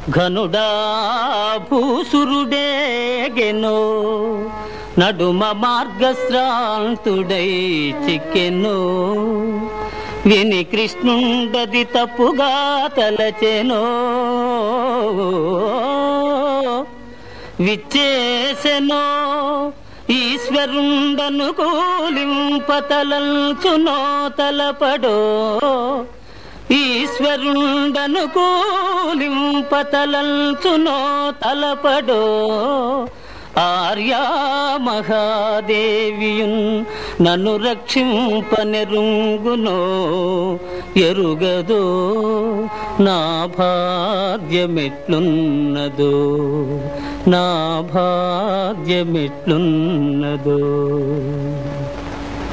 ఘనుడా భూసురుడేగెనో నడుమ మార్గశ్రాంతుడై చిక్కెను విని కృష్ణుండది తప్పుగా తలచెనో విచ్చేసెనో ఈశ్వరుండను కూలింపతలంచునో తలపడో ఈశ్వరుండను కూలింపతలంచునో తలపడో ఆర్యా మహాదేవియున్ నన్ను రక్షింపనెరుంగునో ఎరుగదో నా భాగ్యమెట్లున్నదో నా భాగ్యమెట్లున్నదో